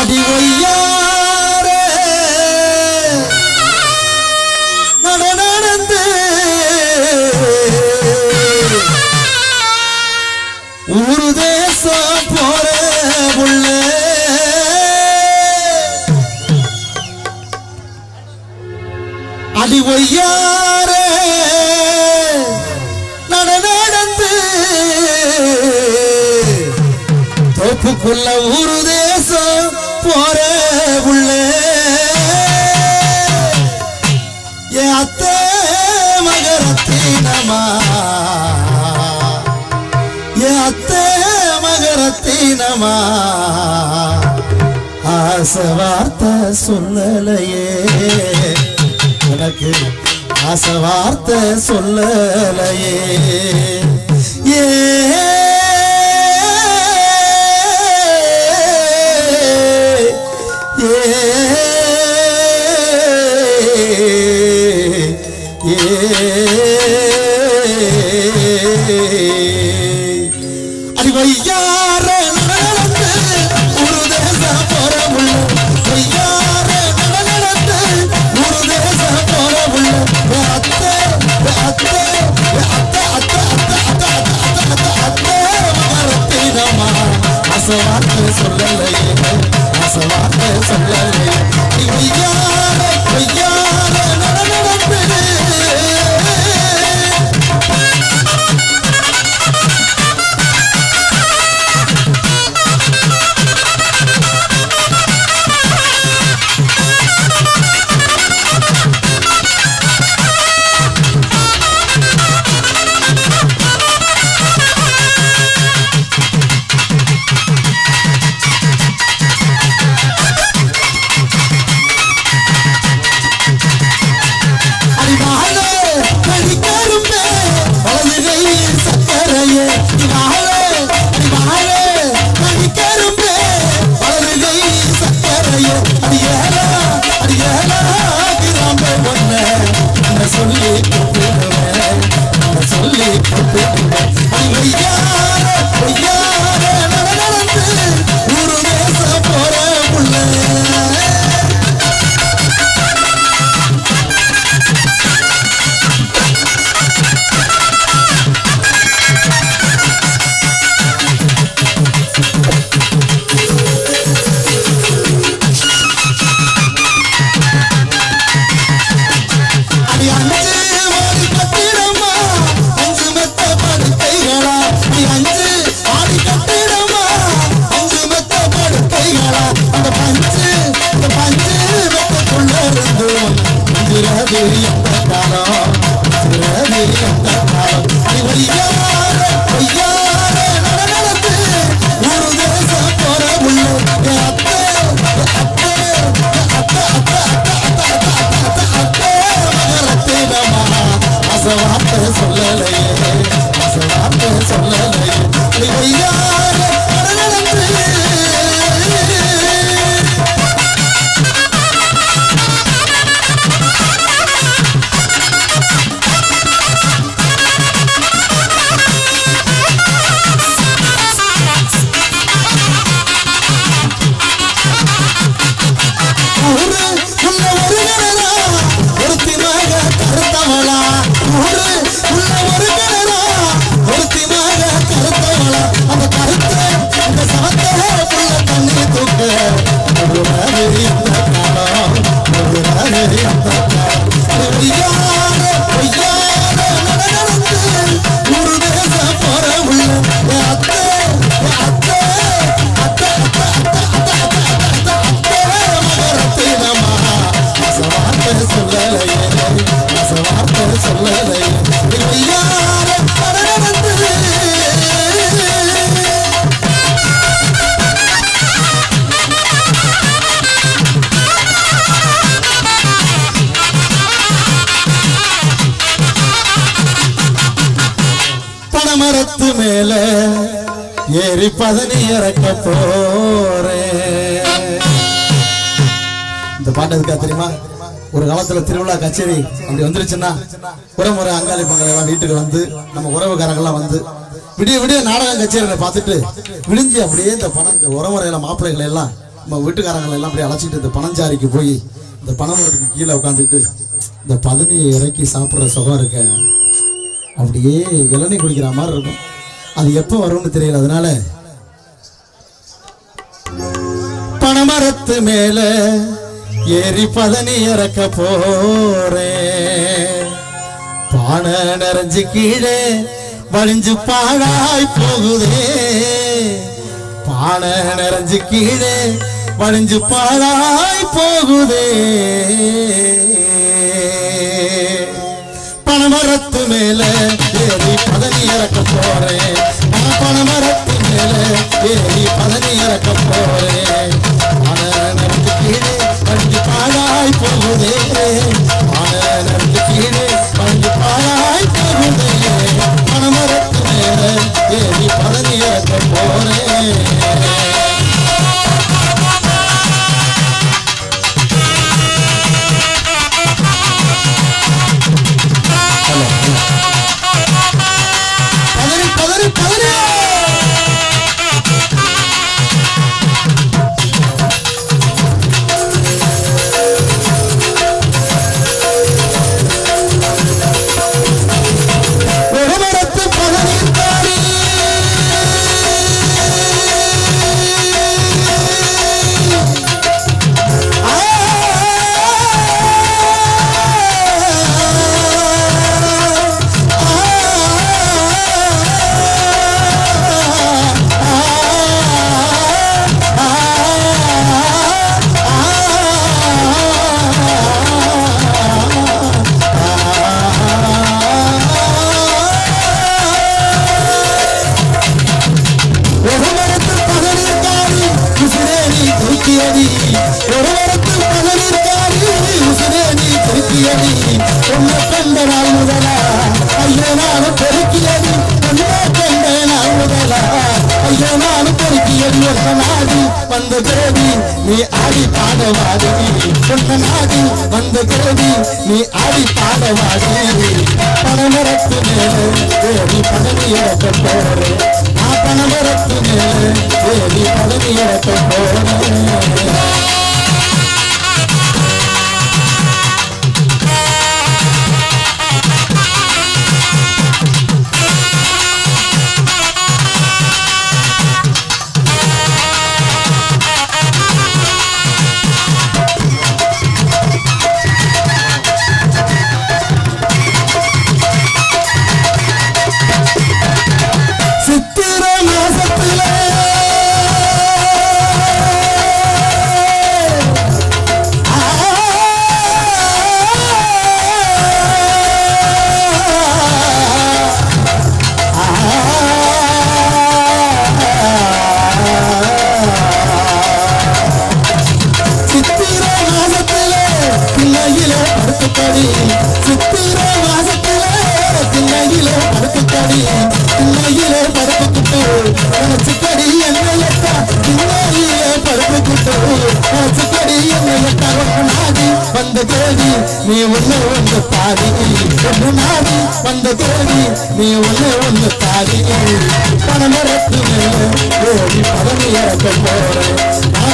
அடி ஒய்யாரே நட நடந்து ஊரு தேசம் போற உள்ள அடி ஒய்யாரே நட நடந்து தோப்புக்குள்ள ஊரு தேசம் போற உள்ள என் அத்தை மகரத்தினமா என் அத்தை மகரத்தினமா ஆசை வார்த்தை சொல்லலையே எனக்கு ஆசை வார்த்தை சொல்லலையே ஏ அடி வையார நடந்து ஒரு தேசம் போற உள்ள வையார நடந்து ஒரு தேசம் போற உள்ள அத்தை அத்தை அத்தை அத்தை அத்தை அத்தை அத்தை அத்தை மகரத்தினமா அசவார்த்தை சொல்லலையே அசவார்த்தை சொல்லலையே அடி வையார வையார நடந்து அடிவாளே கடிக்கரும்பே வலதுகை சக்கரையே அடிவாளே அடிவாளே கடிக்கரும்பே வலதுகை சக்கரையே அடியேலா அடியேலா கிராம்பே ஒன்ன என்ன சொல்லி கூப்பிடுவேன் என்ன சொல்லி கூப்பிடுவேன் அடி வையார வையார நட நடந்து ஊரு தேச போற புள்ள அடி அஞ்சு வாடி கட்டிடமா அஞ்சு மெத்த படுக்கைகளா அடி அஞ்சு வாடி கட்டிடமா அஞ்சு மெத்த படுக்கைகளா அந்த பஞ்சு அந்த பஞ்சு மெத்தக்குள்ள இருந்து அஞ்சுறது எந்த காலம் அஞ்சுறது எந்த காலம் அடி ஒய்யார ஒய்யார நட நடந்து ஒரு தேசம் போற உள்ள என் அத்தை என் அத்தை என் அத்தை அத்தை அத்தை அத்தை அத்தை மகரத்தினமா அசவார்த்தை சொல்லலையே அசவார்த்தை சொல்லலையே நீ ஒய்யார நடந்து ஊரு உள்ள ஒரு கிணறா ஒருத்தி மக கருத்தவளா ஊரு உள்ள ஒரு கிணறா ஒருத்தி மக கருத்தவளா அந்த கருத்த அந்த சமத்த புள்ள தண்ணி தூக்க ஒரு ராவிரி அந்த காலம் ஒரு ராவிரி அந்த காலம் அது ஒய்யார ஒய்யார நட நடந்து ஊரு தேச போற உள்ள என் அத்தை என் அத்தை அத்தை அத்தை அத்தை அத்தை அத்தை மகரத்தினமா அசவார்த்தை சொல்லலையே அசவார்த்தை சொல்லலையே யார பரவந்து பனமரத்து மேல ஏறி பதனி இறக்க போறேன் இந்த பாட்டு எதுக்கா தெரியுமா ஒரு காலத்துல திருவிழா கச்சேரி அப்படி வந்துருச்சுன்னா உறமுறை அங்காளி பொங்கல் எல்லாம் வீட்டுக்கு வந்து நம்ம உறவுக்காரங்கெல்லாம் வந்து விடிய விடிய நாடகம் கச்சேரியை பார்த்துட்டு விடிஞ்சு அப்படியே இந்த பணம் இந்த உறமுறையில மாப்பிள்ளைகளை எல்லாம் நம்ம வீட்டுக்காரங்களை எல்லாம் அப்படியே அழைச்சிட்டு இந்த பனஞ்சாரிக்கு போய் இந்த பனைமரத்துக்கு கீழே உட்காந்துட்டு இந்த பதனியை இறக்கி சாப்பிட்ற சுகம் இருக்க அப்படியே இளநீ குடிக்கிற மாதிரி இருக்கும் அது எப்போ வரும்னு தெரியல அதனால பனமரத்து மேல ஏறி பதனி இறக்க போறேன் பானை நிறைஞ்சு கீழே வழிஞ்சு பாழாய் போகுதே பானை நிறைஞ்சு கீழே வழிஞ்சு பாழாய் போகுதே பனமரத்து மேல ஏறி பதனி இறக்க போறேன் நான் பனமரத்து மேல ஏறி பதனி இறக்க போறேன் பானை நிறைஞ்சு கீழே வழிஞ்சு பாழாய் போகுதே பானை நிறைஞ்சு கீழே வழிஞ்சு பாழாய் போகுதே பனமரத்து மேல ஏறி பதனி இறக்க போறேன் பதறி பதறி பதறி ஒரு மரத்து பதறி தாரி ஒருவரத்து பகலிற்காரி உசிரேணி திருப்பியடி ஒருவரத்து பகலிற்காரி உசிரேணி திருப்பியடி உன்னை கண்ட நாள் முதலா ஐயோ நானும் பெருக்கியடி உன்னை கண்ட நாள் முதலா ஐயோ நானும் பெருக்கியடி ஒத்த நாடி வந்த தேவி நீ ஆடி பாடவாடி ஒத்த நாடி வந்த தேவி நீ ஆடி பாடவாடி பணமரத்து மேலே தேவி பதவி இறக்க போறேன் நான் பணமரத்து மேலே தேவி பதவி இறக்க போறேன் சித்திர மாசத்திலே சித்திர மாசத்திலே பிள்ளையிலே படுத்துக்கடி சித்திர மாசத்திலே பிள்ளையிலே படுத்துக்கடி பிள்ளையிலே படுத்துக்கிட்டு நினைச்சுக்கடி என்னையக்கா பிள்ளையிலே படுத்துக்கிட்டு நினைச்சுக்கடி என்னையக்கா ஒரு நாடி வந்த தேடி நீ ஒண்ணு ஒன்று தாடி ஒன்று நாடி வந்த தேடி நீ ஒண்ணு ஒன்று தாடி பணமரத்து மேலே ஓடி பதவி இறக்க போறேன் நான்